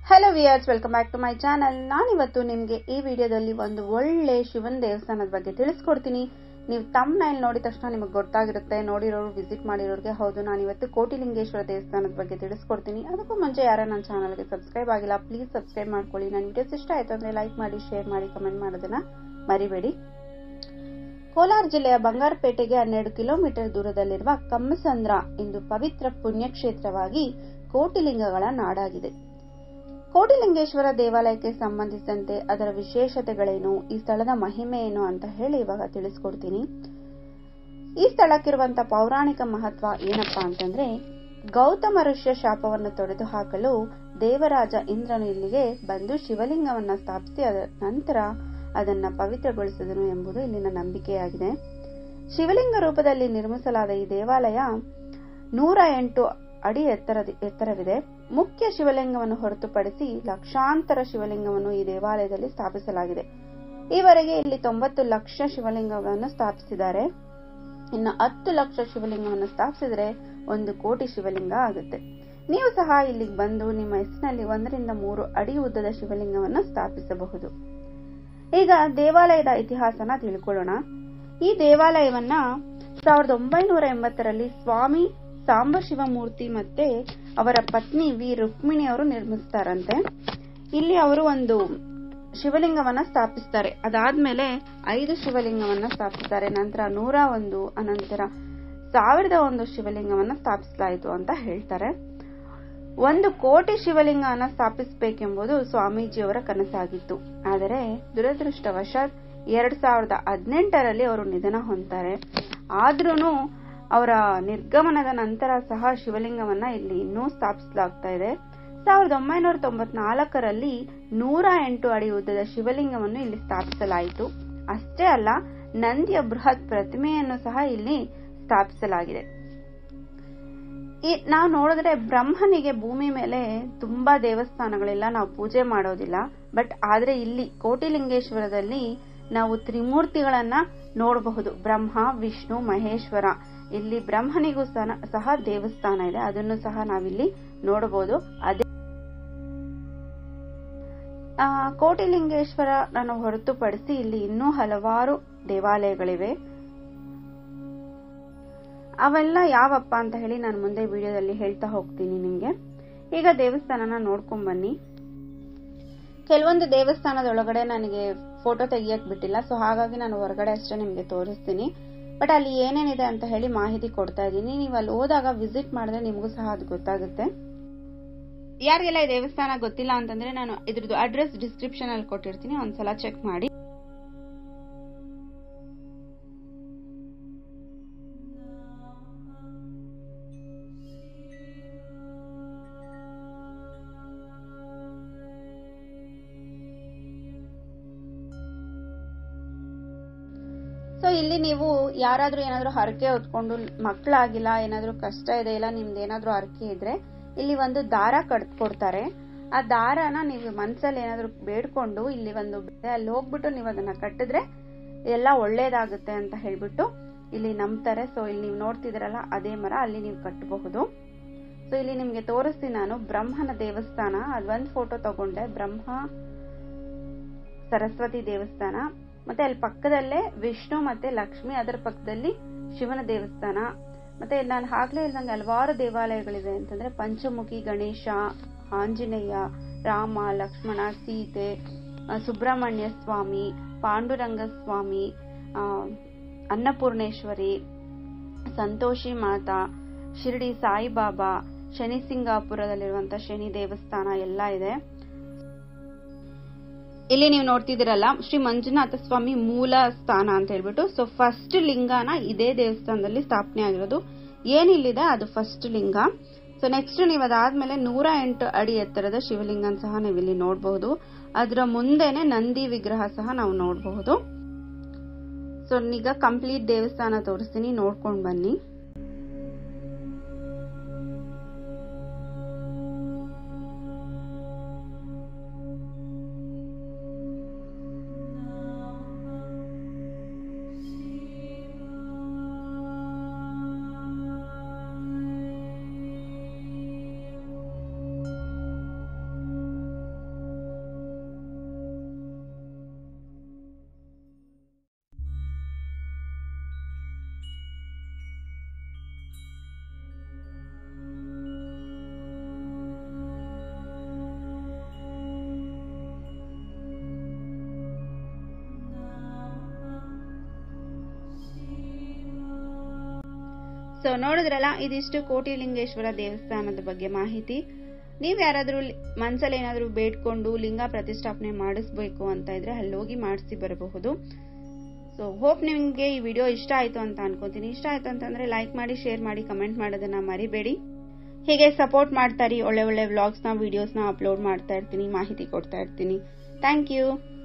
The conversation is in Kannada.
hello viewers welcome back to my channel ನಾನಿವತ್ತು ನಿಮಗೆ ಈ ವಿಡಿಯೋದಲ್ಲಿ ಒಂದು ಒಳ್ಳೆ ಶಿವನ ದೇವಸ್ಥಾನದ ಬಗ್ಗೆ ತಿಳಿಸ್ಕೊಡ್ತೀನಿ ನೀವು ತಮ್ಮನೇಲ್ ನೋಡಿದ ತಕ್ಷಣ ನಿಮಗೆ ಗೊತ್ತಾಗಿರುತ್ತೆ ನೋಡಿರೋರು ವಿಸಿಟ್ ಮಾಡಿರೋರಿಗೆ ಹೌದು ನಾನು ಇವತ್ತು ಕೋಟಿಲಿಂಗೇಶ್ವರ ದೇವಸ್ಥಾನದ ಬಗ್ಗೆ ತಿಳಿಸ್ಕೊಡ್ತೀನಿ ಅದಕ್ಕೂ ಮುಂಚೆ ಯಾರ ನನ್ನ ಚಾನಲ್ಗೆ ಸಬ್ಸ್ಕ್ರೈಬ್ ಆಗಿಲ್ಲ ಪ್ಲೀಸ್ ಸಬ್ಸ್ಕ್ರೈಬ್ ಮಾಡ್ಕೊಳ್ಳಿ ನನ್ನ ವಿಡಿಯೋಸ್ ಇಷ್ಟ ಆಯ್ತು ಅಂದ್ರೆ ಲೈಕ್ ಮಾಡಿ ಶೇರ್ ಮಾಡಿ ಕಮೆಂಟ್ ಮಾಡೋದನ್ನ ಮರಿಬೇಡಿ ಕೋಲಾರ ಜಿಲ್ಲೆಯ ಬಂಗಾರಪೇಟೆಗೆ ಹನ್ನೆರಡು ಕಿಲೋಮೀಟರ್ ದೂರದಲ್ಲಿರುವ ಕಮ್ಮಸಂದ್ರ ಎಂದು ಪವಿತ್ರ ಪುಣ್ಯಕ್ಷೇತ್ರವಾಗಿ ಕೋಟಿಲಿಂಗಗಳ ನಾಡಾಗಿದೆ ಕೋಟಿಲಿಂಗೇಶ್ವರ ದೇವಾಲಯಕ್ಕೆ ಸಂಬಂಧಿಸಿದಂತೆ ಅದರ ವಿಶೇಷತೆಗಳೇನು ಈ ಸ್ಥಳದ ಮಹಿಮೆ ಏನು ಅಂತ ಹೇಳಿ ಇವಾಗ ತಿಳಿಸ್ಕೊಡ್ತೀನಿ ಈ ಸ್ಥಳಕ್ಕಿರುವಂತ ಪೌರಾಣಿಕ ಮಹತ್ವ ಏನಪ್ಪಾ ಅಂತಂದ್ರೆ ಗೌತಮ ಋಷ್ಯ ಶಾಪವನ್ನು ತೊಡೆದು ಹಾಕಲು ದೇವರಾಜ ಇಂದ್ರನು ಇಲ್ಲಿಗೆ ಬಂದು ಶಿವಲಿಂಗವನ್ನ ಸ್ಥಾಪಿಸಿ ಅದರ ನಂತರ ಅದನ್ನ ಪವಿತ್ರಗೊಳಿಸಿದನು ಎಂಬುದು ಇಲ್ಲಿನ ನಂಬಿಕೆಯಾಗಿದೆ ಶಿವಲಿಂಗ ರೂಪದಲ್ಲಿ ನಿರ್ಮಿಸಲಾದ ಈ ದೇವಾಲಯ ನೂರ ಎಂಟು ಅಡಿ ಎತ್ತರ ಎತ್ತರವಿದೆ ಮುಖ್ಯ ಶಿವಲಿಂಗವನ್ನು ಹೊರತುಪಡಿಸಿ ಲಕ್ಷಾಂತರ ಶಿವಲಿಂಗವನ್ನು ಈ ದೇವಾಲಯದಲ್ಲಿ ಸ್ಥಾಪಿಸಲಾಗಿದೆ ಈವರೆಗೆ ಇಲ್ಲಿ ತೊಂಬತ್ತು ಲಕ್ಷ ಶಿವಲಿಂಗವನ್ನು ಸ್ಥಾಪಿಸಿದ್ದಾರೆ ಇನ್ನು ಹತ್ತು ಲಕ್ಷ ಶಿವಲಿಂಗವನ್ನು ಸ್ಥಾಪಿಸಿದ್ರೆ ಒಂದು ಕೋಟಿ ಶಿವಲಿಂಗ ಆಗುತ್ತೆ ನೀವು ಸಹ ಇಲ್ಲಿಗೆ ಬಂದು ನಿಮ್ಮ ಹೆಸರಿನಲ್ಲಿ ಒಂದರಿಂದ ಮೂರು ಅಡಿ ಉದ್ದದ ಶಿವಲಿಂಗವನ್ನು ಸ್ಥಾಪಿಸಬಹುದು ಈಗ ದೇವಾಲಯದ ಇತಿಹಾಸನ ತಿಳ್ಕೊಳ್ಳೋಣ ಈ ದೇವಾಲಯವನ್ನ ಸಾವಿರದ ಒಂಬೈನೂರ ಎಂಬತ್ತರಲ್ಲಿ ಸ್ವಾಮಿ ಸಾಂಬ ಶಿವಮೂರ್ತಿ ಮತ್ತೆ ಅವರ ಪತ್ನಿ ವಿ ರುಕ್ಮಿಣಿ ಅವರು ನಿರ್ಮಿಸ್ತಾರಂತೆ ಇಲ್ಲಿ ಅವರು ಒಂದು ಶಿವಲಿಂಗವನ್ನ ಸ್ಥಾಪಿಸ್ತಾರೆ ಅದಾದ್ಮೇಲೆ ಐದು ಶಿವಲಿಂಗವನ್ನ ಸ್ಥಾಪಿಸ್ತಾರೆ ನಂತರ ನೂರ ಒಂದು ಅನಂತರ ಸಾವಿರದ ಒಂದು ಶಿವಲಿಂಗವನ್ನ ಸ್ಥಾಪಿಸಲಾಯಿತು ಅಂತ ಹೇಳ್ತಾರೆ ಒಂದು ಕೋಟಿ ಶಿವಲಿಂಗವನ್ನ ಸ್ಥಾಪಿಸಬೇಕೆಂಬುದು ಸ್ವಾಮೀಜಿಯವರ ಕನಸಾಗಿತ್ತು ಆದರೆ ದುರದೃಷ್ಟವಶಾತ್ ಎರಡ್ ಸಾವಿರದ ಹದಿನೆಂಟರಲ್ಲಿ ಅವರು ನಿಧನ ಹೊಂತಾರೆ ಆದ್ರೂ ಅವರ ನಿರ್ಗಮನದ ನಂತರ ಸಹ ಶಿವಲಿಂಗವನ್ನ ಇಲ್ಲಿ ಇನ್ನೂ ಸ್ಥಾಪಿಸಲಾಗ್ತಾ ಇದೆ ಸಾವಿರದ ಒಂಬೈನೂರ ತೊಂಬತ್ನಾಲ್ಕರಲ್ಲಿ ನೂರ ಎಂಟು ಅಡಿ ಉದ್ದದ ಶಿವಲಿಂಗವನ್ನು ಇಲ್ಲಿ ಸ್ಥಾಪಿಸಲಾಯಿತು ಅಷ್ಟೇ ಅಲ್ಲ ನಂದಿಯ ಬೃಹತ್ ಪ್ರತಿಮೆಯನ್ನು ಸಹ ಇಲ್ಲಿ ಸ್ಥಾಪಿಸಲಾಗಿದೆ ಈ ನಾವು ನೋಡಿದ್ರೆ ಬ್ರಹ್ಮನಿಗೆ ಭೂಮಿ ಮೇಲೆ ತುಂಬಾ ದೇವಸ್ಥಾನಗಳಿಲ್ಲ ನಾವು ಪೂಜೆ ಮಾಡೋದಿಲ್ಲ ಬಟ್ ಆದ್ರೆ ಇಲ್ಲಿ ಕೋಟಿಲಿಂಗೇಶ್ವರದಲ್ಲಿ ನಾವು ತ್ರಿಮೂರ್ತಿಗಳನ್ನ ನೋಡಬಹುದು ಬ್ರಹ್ಮ ವಿಷ್ಣು ಮಹೇಶ್ವರ ಇಲ್ಲಿ ಬ್ರಹ್ಮನಿಗೂ ಸಹ ದೇವಸ್ಥಾನ ಇದೆ ಅದನ್ನು ಸಹ ನಾವಿಲ್ಲಿ ನೋಡಬಹುದು ಅದೇ ಕೋಟಿಲಿಂಗೇಶ್ವರ ನಾನು ಹೊರತುಪಡಿಸಿ ಇಲ್ಲಿ ಇನ್ನೂ ಹಲವಾರು ದೇವಾಲಯಗಳಿವೆ ಅವೆಲ್ಲ ಯಾವಪ್ಪ ಅಂತ ಹೇಳಿ ನಾನು ಮುಂದೆ ವಿಡಿಯೋದಲ್ಲಿ ಹೇಳ್ತಾ ಹೋಗ್ತೀನಿ ನಿಮ್ಗೆ ಈಗ ದೇವಸ್ಥಾನನ ನೋಡ್ಕೊಂಡ್ ಬನ್ನಿ ಕೆಲವೊಂದು ದೇವಸ್ಥಾನದೊಳಗಡೆ ನನಗೆ ಫೋಟೋ ತೆಗಿಯಕ್ ಬಿಟ್ಟಿಲ್ಲ ಸೊ ಹಾಗಾಗಿ ನಾನು ಹೊರಗಡೆ ಅಷ್ಟೇ ನಿಮ್ಗೆ ತೋರಿಸ್ತೀನಿ ಬಟ್ ಅಲ್ಲಿ ಏನೇನಿದೆ ಅಂತ ಹೇಳಿ ಮಾಹಿತಿ ಕೊಡ್ತಾ ಇದ್ದೀನಿ ನೀವು ಅಲ್ಲಿ ಹೋದಾಗ ವಿಸಿಟ್ ಮಾಡಿದ್ರೆ ನಿಮಗೂ ಸಹ ಅದು ಗೊತ್ತಾಗುತ್ತೆ ಯಾರಿಗೆಲ್ಲ ಈ ದೇವಸ್ಥಾನ ಗೊತ್ತಿಲ್ಲ ಅಂತಂದ್ರೆ ನಾನು ಇದ್ರದ್ದು ಅಡ್ರೆಸ್ ಡಿಸ್ಕ್ರಿಪ್ಷನ್ ಅಲ್ಲಿ ಕೊಟ್ಟಿರ್ತೀನಿ ಒಂದ್ಸಲ ಚೆಕ್ ಮಾಡಿ ಸೊ ಇಲ್ಲಿ ನೀವು ಯಾರಾದ್ರೂ ಏನಾದ್ರೂ ಹರಕೆ ಹೊತ್ಕೊಂಡು ಮಕ್ಕಳಾಗಿಲ್ಲ ಏನಾದ್ರೂ ಕಷ್ಟ ಇದೆ ಇಲ್ಲ ನಿಮ್ದು ಏನಾದ್ರೂ ಹರಕೆ ಇದ್ರೆ ಇಲ್ಲಿ ಒಂದು ದಾರ ಕಟ್ ಕೊಡ್ತಾರೆ ಆ ದಾರನ ನೀವು ಮನ್ಸಲ್ಲಿ ಏನಾದ್ರೂ ಬೇಡ್ಕೊಂಡು ಇಲ್ಲಿ ಒಂದು ಅಲ್ಲಿ ಹೋಗ್ಬಿಟ್ಟು ನೀವು ಅದನ್ನ ಕಟ್ಟಿದ್ರೆ ಎಲ್ಲ ಒಳ್ಳೇದಾಗುತ್ತೆ ಅಂತ ಹೇಳ್ಬಿಟ್ಟು ಇಲ್ಲಿ ನಂಬ್ತಾರೆ ಸೊ ಇಲ್ಲಿ ನೀವು ನೋಡ್ತಿದ್ರಲ್ಲ ಅದೇ ಮರ ಅಲ್ಲಿ ನೀವು ಕಟ್ಟಬಹುದು ಸೊ ಇಲ್ಲಿ ನಿಮ್ಗೆ ತೋರಿಸ್ತೀನಿ ನಾನು ಬ್ರಹ್ಮನ ದೇವಸ್ಥಾನ ಅದೊಂದು ಫೋಟೋ ತಗೊಂಡೆ ಬ್ರಹ್ಮ ಸರಸ್ವತಿ ದೇವಸ್ಥಾನ ಮತ್ತೆ ಅಲ್ಲಿ ಪಕ್ಕದಲ್ಲೇ ವಿಷ್ಣು ಮತ್ತೆ ಲಕ್ಷ್ಮಿ ಅದರ ಪಕ್ಕದಲ್ಲಿ ಶಿವನ ದೇವಸ್ಥಾನ ಮತ್ತೆ ನಾನು ಆಗ್ಲೇ ಇಲ್ದಂಗೆ ಹಲವಾರು ದೇವಾಲಯಗಳಿದೆ ಅಂತಂದ್ರೆ ಪಂಚಮುಖಿ ಗಣೇಶ ಆಂಜನೇಯ ರಾಮ ಲಕ್ಷ್ಮಣ ಸೀತೆ ಸುಬ್ರಹ್ಮಣ್ಯ ಸ್ವಾಮಿ ಪಾಂಡುರಂಗ ಸ್ವಾಮಿ ಅನ್ನಪೂರ್ಣೇಶ್ವರಿ ಸಂತೋಷಿ ಮಾತಾ ಶಿರಡಿ ಸಾಯಿಬಾಬಾ ಶನಿ ಸಿಂಗಾಪುರದಲ್ಲಿರುವಂತಹ ಶನಿ ದೇವಸ್ಥಾನ ಎಲ್ಲ ಇದೆ ಇಲ್ಲಿ ನೀವು ನೋಡ್ತಿದ್ದೀರಲ್ಲ ಶ್ರೀ ಮಂಜುನಾಥ ಸ್ವಾಮಿ ಮೂಲ ಸ್ಥಾನ ಅಂತ ಹೇಳ್ಬಿಟ್ಟು ಸೊ ಫಸ್ಟ್ ಲಿಂಗನ ಇದೇ ದೇವಸ್ಥಾನದಲ್ಲಿ ಸ್ಥಾಪನೆ ಆಗಿರೋದು ಏನಿಲ್ಲಿದೆ ಅದು ಫಸ್ಟ್ ಲಿಂಗ ಸೊ ನೆಕ್ಸ್ಟ್ ನೀವು ಅದಾದ್ಮೇಲೆ ನೂರ ಎಂಟು ಅಡಿ ಎತ್ತರದ ಶಿವಲಿಂಗನ್ ಸಹ ನೀವು ಇಲ್ಲಿ ನೋಡಬಹುದು ಅದರ ಮುಂದೆನೆ ನಂದಿ ವಿಗ್ರಹ ಸಹ ನಾವು ನೋಡಬಹುದು ಸೊ ಈಗ ಕಂಪ್ಲೀಟ್ ದೇವಸ್ಥಾನ ತೋರಿಸ್ತೀನಿ ನೋಡ್ಕೊಂಡ್ ಬನ್ನಿ ಸೊ ನೋಡಿದ್ರಲ್ಲ ಇದಿಷ್ಟು ಕೋಟಿಲಿಂಗೇಶ್ವರ ದೇವಸ್ಥಾನದ ಬಗ್ಗೆ ಮಾಹಿತಿ ನೀವು ಯಾರಾದರೂ ಮನ್ಸಲ್ಲಿ ಏನಾದರೂ ಬೇಡ್ಕೊಂಡು ಲಿಂಗ ಪ್ರತಿಷ್ಠಾಪನೆ ಮಾಡಿಸ್ಬೇಕು ಅಂತ ಇದ್ರೆ ಅಲ್ಲಿ ಹೋಗಿ ಮಾಡಿಸಿ ಬರಬಹುದು ಸೊ ಹೋಪ್ ನಿಮಗೆ ಈ ವಿಡಿಯೋ ಇಷ್ಟ ಆಯಿತು ಅಂತ ಅನ್ಕೋತೀನಿ ಇಷ್ಟ ಆಯಿತು ಅಂತಂದ್ರೆ ಲೈಕ್ ಮಾಡಿ ಶೇರ್ ಮಾಡಿ ಕಮೆಂಟ್ ಮಾಡೋದನ್ನ ಮರಿಬೇಡಿ ಹೀಗೆ ಸಪೋರ್ಟ್ ಮಾಡ್ತಾರಿ ಒಳ್ಳೆ ಒಳ್ಳೆ ವ್ಲಾಗ್ಸ್ನ ವಿಡಿಯೋಸ್ನ ಅಪ್ಲೋಡ್ ಮಾಡ್ತಾ ಇರ್ತೀನಿ ಮಾಹಿತಿ ಕೊಡ್ತಾ ಇರ್ತೀನಿ ಥ್ಯಾಂಕ್ ಯು